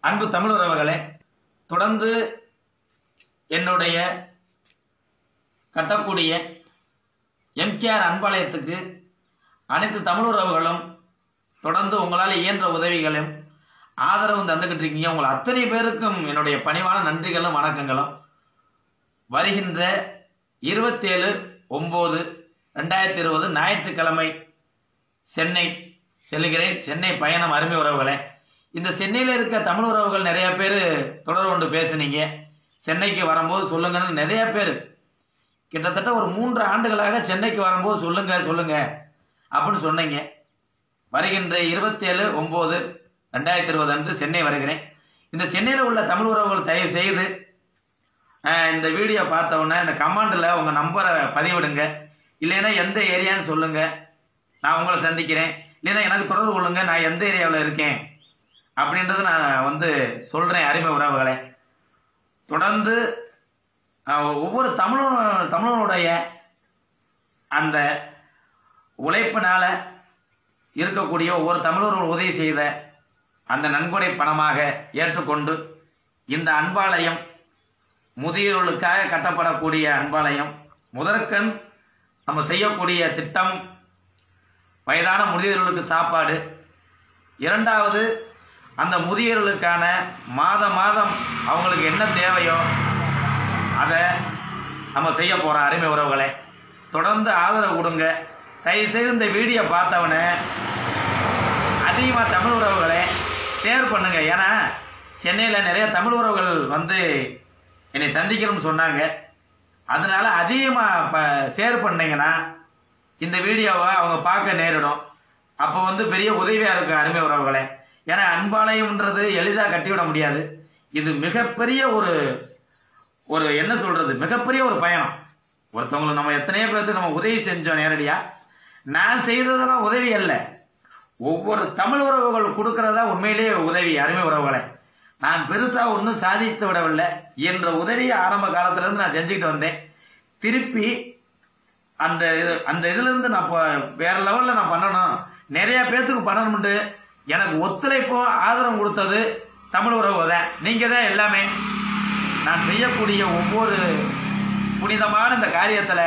அன்பு தமிழ் உறவுகளே தொடர்ந்து என்னுடைய கட்டக்கூடிய எம்கேஆர் அன்பாலயத்துக்கு அனைத்து தமிழ் உறவுகளும் தொடர்ந்து உங்களால் இயன்ற உதவிகளும் ஆதரவும் தந்துக்கிட்டு இருக்கீங்க உங்கள் அத்தனை பேருக்கும் என்னுடைய பணிவான நன்றிகளும் வணக்கங்களும் வருகின்ற இருபத்தேழு ஒம்பது ரெண்டாயிரத்தி இருபது ஞாயிற்றுக்கிழமை சென்னை செல்கிறேன் சென்னை பயணம் அருமை உறவுகளே இந்த சென்னையில் இருக்க தமிழ் உறவுகள் நிறைய பேர் தொடர்பு கொண்டு பேசுனீங்க சென்னைக்கு வரும்போது சொல்லுங்கன்னு நிறைய பேர் கிட்டத்தட்ட ஒரு மூன்று ஆண்டுகளாக சென்னைக்கு வரும்போது சொல்லுங்க சொல்லுங்க அப்படின்னு சொன்னீங்க வருகின்ற இருபத்தேழு ஒம்பது ரெண்டாயிரத்தி இருபது அன்று சென்னை வருகிறேன் இந்த சென்னையில் உள்ள தமிழ் உறவுகள் தயவு செய்து அஹ், இந்த வீடியோ பார்த்த உடனே இந்த கமெண்டில் உங்கள் நம்பரை பதிவிடுங்க இல்லைன்னா எந்த ஏரியான்னு சொல்லுங்க நான் உங்களை சந்திக்கிறேன் இல்லைன்னா எனக்கு தொடர்பு கொள்ளுங்க நான் எந்த ஏரியாவில் இருக்கேன் அப்படின்றது நான் வந்து சொல்கிறேன் அருமை உறவுகளே தொடர்ந்து அஹ், ஒவ்வொரு தமிழ் தமிழனுடைய அந்த உழைப்பினால இருக்கக்கூடிய ஒவ்வொரு தமிழர்கள் உதவி செய்த அந்த நன்கொடை பணமாக ஏற்றுக்கொண்டு இந்த அன்பாலயம் முதியோர்களுக்காக கட்டப்படக்கூடிய அன்பாலயம் முதற்கண் நம்ம செய்யக்கூடிய திட்டம் வயதான முதியோர்களுக்கு சாப்பாடு இரண்டாவது அந்த முதியோர்களுக்கான மாதம் மாதம் அவங்களுக்கு என்ன தேவையோ அதை நம்ம செய்ய போகிறோம் அருமை உறவுகளே தொடர்ந்து ஆதரவு கொடுங்க தயவுசெய்து இந்த வீடியோ பார்த்தவனே அதிகமாக தமிழ் உறவுகளை ஷேர் பண்ணுங்க ஏன்னா சென்னையில் நிறைய தமிழ் உறவுகள் வந்து என்னை சந்திக்கணும்னு சொன்னாங்க அதனால அதிகமாக இப்போ ஷேர் பண்ணீங்கன்னா இந்த வீடியோவை அவங்க பார்க்க நேரிடும் அப்போ வந்து பெரிய உதவியாக இருக்கும் அருமை உறவுகளே ஏன்னா அன்பாலயம்ன்றது எளிதாக கட்டிவிட முடியாது இது மிகப்பெரிய ஒரு ஒரு என்ன சொல்றது மிகப்பெரிய ஒரு பயணம் ஒருத்தவங்களுக்கு நம்ம எத்தனையோ பேருக்கு நம்ம உதவி செஞ்சோம் நேரடியாக நான் செய்ததெல்லாம் உதவி அல்ல ஒவ்வொரு தமிழ் உறவுகள் கொடுக்கறதா உண்மையிலேயே உதவி அருமை உறவுகளை நான் பெருசாக ஒன்றும் சாதித்து விடவில்லை என்ற உதவியை ஆரம்ப காலத்திலேருந்து நான் செஞ்சுக்கிட்டு வந்தேன் திருப்பி அந்த இது அந்த இதுலேருந்து நான் இப்போ வேற லெவலில் நான் பண்ணணும் நிறைய பேர்த்துக்கு பண்ணணும்ட்டு எனக்கு ஒத்துழைப்பும் ஆதரவு கொடுத்தது தமிழ் உறவு தான் நீங்கள் தான் எல்லாமே நான் செய்யக்கூடிய ஒவ்வொரு புனிதமான இந்த காரியத்தில்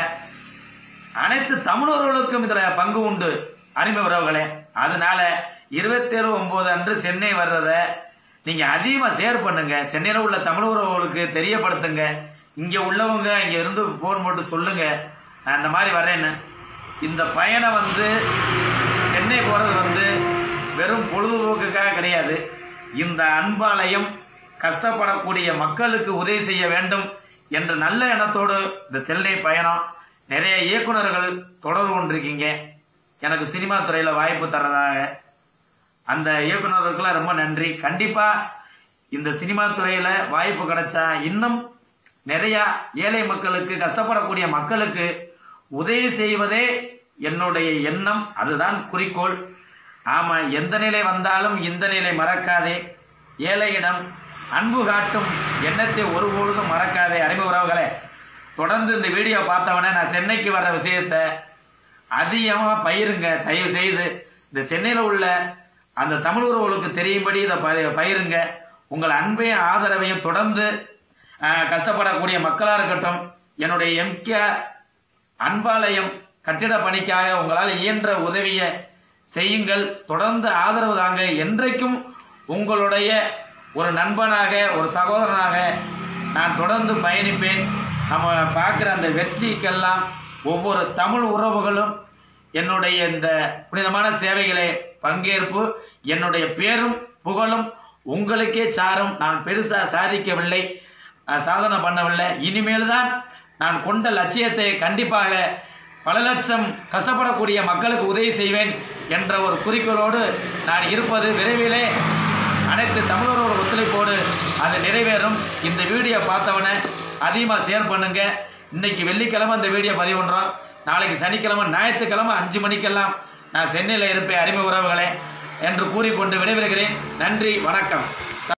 அனைத்து தமிழர்களுக்கும் இதில் பங்கு உண்டு அருமை உறவுகளே அதனால இருபத்தேழு ஒம்பது அன்று சென்னை வர்றதை நீங்கள் அதிகமாக ஷேர் பண்ணுங்க சென்னையில் உள்ள தமிழ் உறவுகளுக்கு தெரியப்படுத்துங்க இங்கே உள்ளவங்க இங்கே இருந்து ஃபோன் போட்டு சொல்லுங்க நான் இந்த மாதிரி வரேன்னு இந்த பயணம் வந்து சென்னை போகிறது வந்து வெறும் பொழுதுபோக்குக்காக கிடையாது இந்த அன்பாலயம் கஷ்டப்படக்கூடிய மக்களுக்கு உதவி செய்ய வேண்டும் என்ற நல்ல எண்ணத்தோடு இந்த சென்னை பயணம் நிறைய இயக்குனர்கள் தொடர்பு கொண்டிருக்கீங்க எனக்கு சினிமா துறையில் வாய்ப்பு தரதாக அந்த இயக்குனர்களுக்கெல்லாம் ரொம்ப நன்றி கண்டிப்பாக இந்த சினிமா துறையில் வாய்ப்பு கிடைச்சா இன்னும் நிறையா ஏழை மக்களுக்கு கஷ்டப்படக்கூடிய மக்களுக்கு உதவி செய்வதே என்னுடைய எண்ணம் அதுதான் குறிக்கோள் ஆமாம் எந்த நிலை வந்தாலும் இந்த நிலை மறக்காதே ஏழையிடம் அன்பு காட்டும் எண்ணத்தை ஒருபொழுதும் மறக்காதே அறிவு உறவுகளே தொடர்ந்து இந்த வீடியோ பார்த்தவொடனே நான் சென்னைக்கு வர்ற விஷயத்தை அதிகமாக பயிருங்க தயவு செய்து இந்த சென்னையில் உள்ள அந்த தமிழ் உறவுகளுக்கு தெரியும்படி இதை ப- பயிருங்க உங்கள் அன்பையும் ஆதரவையும் தொடர்ந்து ஆஹ், கஷ்டப்படக்கூடிய மக்களாக இருக்கட்டும் என்னுடைய எம்கே அன்பாலயம் கட்டிட பணிக்காக உங்களால் இயன்ற உதவியை செய்யுங்கள் தொடர்ந்து ஆதரவு தாங்க என்றைக்கும் உங்களுடைய ஒரு நண்பனாக ஒரு சகோதரனாக நான் தொடர்ந்து பயணிப்பேன் நம்ம பார்க்குற அந்த வெற்றிக்கெல்லாம் ஒவ்வொரு தமிழ் உறவுகளும் என்னுடைய இந்த புனிதமான சேவைகளை பங்கேற்பு என்னுடைய பேரும் புகழும் உங்களுக்கே சாரும் நான் பெருசாக சாதிக்கவில்லை அஹ், சாதனை பண்ணவில்லை இனிமேல் தான் நான் கொண்ட லட்சியத்தை கண்டிப்பாக பல லட்சம் கஷ்டப்படக்கூடிய மக்களுக்கு உதவி செய்வேன் என்ற ஒரு குறிக்கோளோடு நான் இருப்பது விரைவிலே அனைத்து தமிழரோட ஒத்துழைப்போடு அது நிறைவேறும் இந்த வீடியோ பார்த்தவனை அதிகமாக ஷேர் பண்ணுங்க இன்னைக்கு வெள்ளிக்கிழமை இந்த வீடியோ பதிவு பண்ணுறோம் நாளைக்கு சனிக்கிழமை ஞாயிற்றுக்கிழமை அஞ்சு மணிக்கெல்லாம் நான் சென்னையில் இருப்பேன் அருமை உறவுகளே என்று கூறிக்கொண்டு விடைபெறுகிறேன் நன்றி வணக்கம்